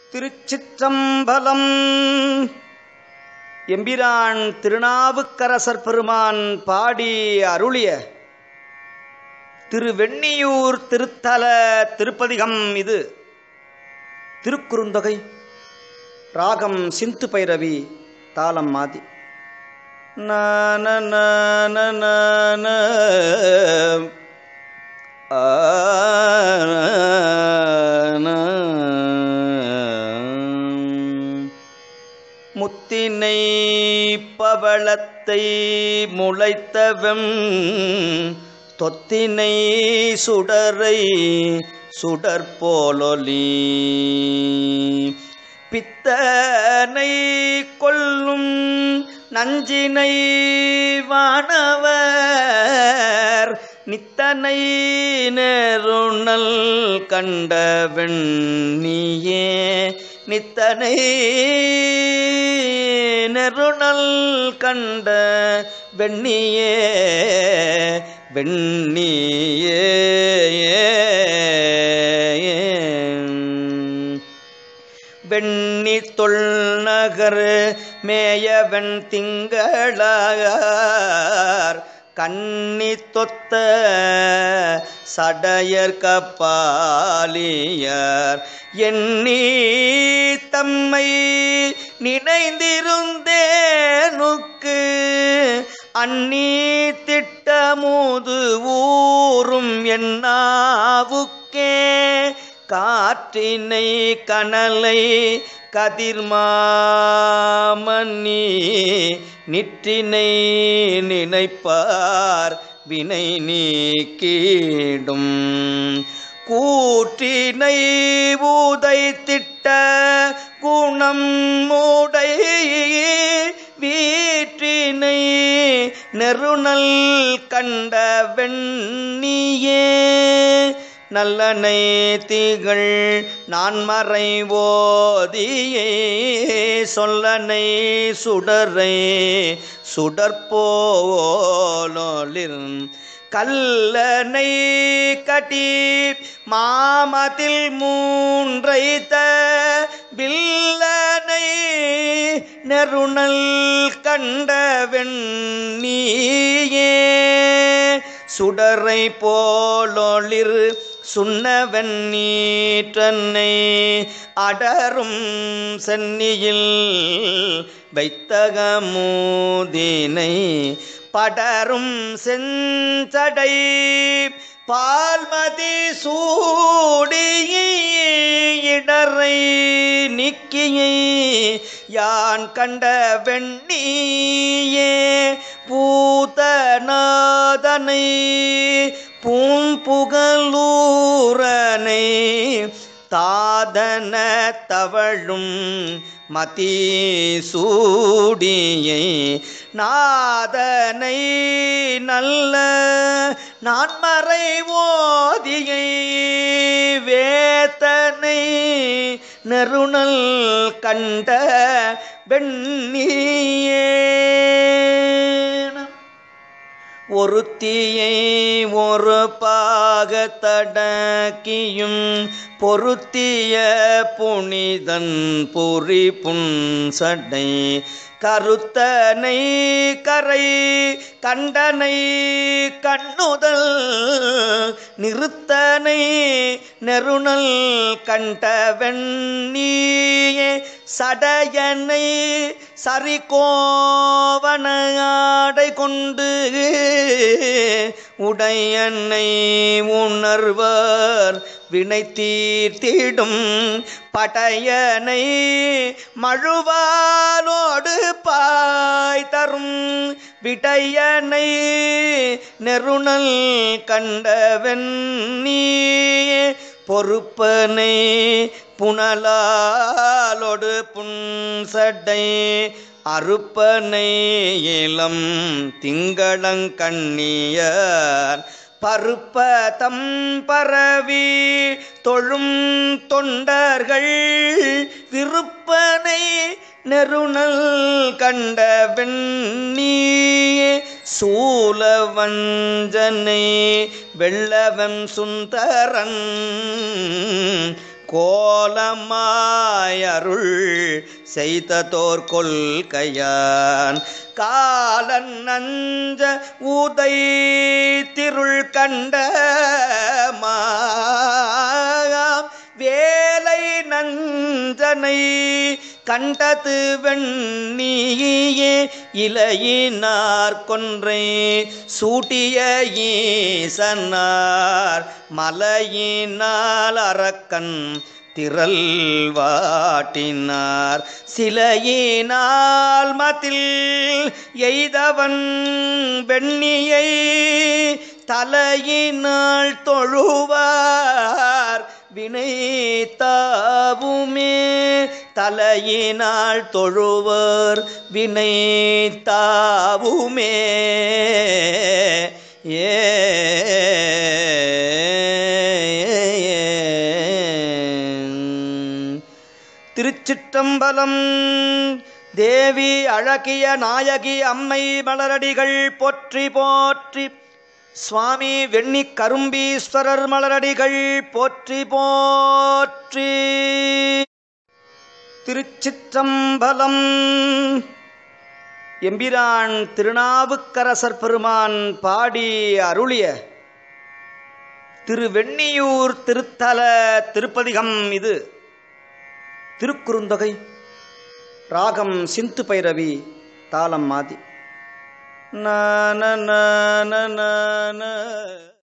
திருச்சிற்றம்பலம் எம்பிரான் திருநாவுக்கரசர் பெருமான் பாடி அருளிய திருவெண்ணியூர் திருத்தல திருப்பதிகம் இது திருக்குறுந்தொகை ராகம் சிந்து பைரவி தாளம் மாதி நன நன நன முத்தினை பவளத்தை முளைத்தவம் தொத்தினை சுடரை சுடற்போலொலி பித்தனை கொல்லும் நஞ்சினை வானவர் நித்தனை நெருணல் கண்டவன் நீயே நித்தனை நெருணல் கண்ட வெண்ணியே வெண்ணியே வெண்ணி தொல்நகர் மேயவன் திங்களார் கண்ணி தொத்த சடையர் கப்பாலியர் எண்ணி தம்மை நினைந்திருந்தேனுக்கு அன்னி திட்டமுது ஊறும் என்னாவுக்கே காற்றினை கனலை கதிர்மாமணி நிற்றினை நினைப்பார் வினை நீக்கிடும் கூற்றினை ஊதை திட்ட குணம் மூடை வீற்றினை நெருணல் கண்ட வெண்ணியே நல்லனை திகழ் நான்மறை ஓதியே சொல்லனை சுடரை சுடற்போலொளிர் கல்லனை கட்டி மாமதில் மூன்றைத்த வில்லனை நெருணல் கண்ட வெண்ணியே சுடரை போலொளிர் சுண்ணவன் நீற்றன்னை அடரும் சென்னியில் வைத்தகமூதினை படரும் செஞ்சடை பால்மதி சூடியை இடரை நிக்கியை யான் கண்ட வெண்ணியே பூதநாதனை பூம்புகலூரனை தாதன தவழும் மதிசூடியை நாதனை நல்ல நான்மறை ஓதியை வேத்தனை நெருணல் கண்ட வெண்ணியே ஒருத்தியை ஒரு பாகத்தடக்கியும் பொருத்திய புனிதன் பொறி புன்சடை கருத்தனை கரை கண்டனை கண்ணுதல் நிறுத்தனை நெருணல் கண்ட வெண்ணியே சடையனை சரிகோவனாடை கொண்டு உடையனை உணர்வர் வினை தீர்த்திடும் படையனை மழுவாலோடு பாய் தரும் விடையனை நெருணல் கண்டவன் நீ பொறுப்பனை புனலாலொடு புன்சடை அறுப்பனை இளம் திங்களங்கண்ணியர் பருப்பதம் பரவி தொழும் தொண்டர்கள் விருப்பனை நெருணல் கண்ட வெண்ணியே சூலவஞ்சனை வெள்ளவன் சுந்தரன் கோலமாயருள் செய்ததோர் கொள்கையான் காலன் நஞ்ச ஊதை திருள் கண்ட மாம் வேலை நஞ்சனை கண்டது வெண்ணியே இலையினார் கொன்றை சூட்டிய ஈசனார் மலையினால் அரக்கன் திரள் வாட்டினார் சிலையினால் மதில் எய்தவன் வெண்ணியை தலையினால் தொழுவார் வினை தாவுமே தலையினால் தொழுவர் வினை தாவுமே ஏ திருச்சிற்றம்பலம் தேவி அழகிய நாயகி அம்மை மலரடிகள் போற்றி போற்றி சுவாமி வெண்ணி கரும்பீஸ்வரர் மலரடிகள் போற்றி போற்றி திருச்சிற்றம்பலம் எம்பிரான் திருநாவுக்கரசர் பெருமான் பாடி அருளிய திருவெண்ணியூர் திருத்தல திருப்பதிகம் இது திருக்குறுந்தொகை ராகம் சிந்து பைரவி தாளம் மாதி ந ந ந ந ந ந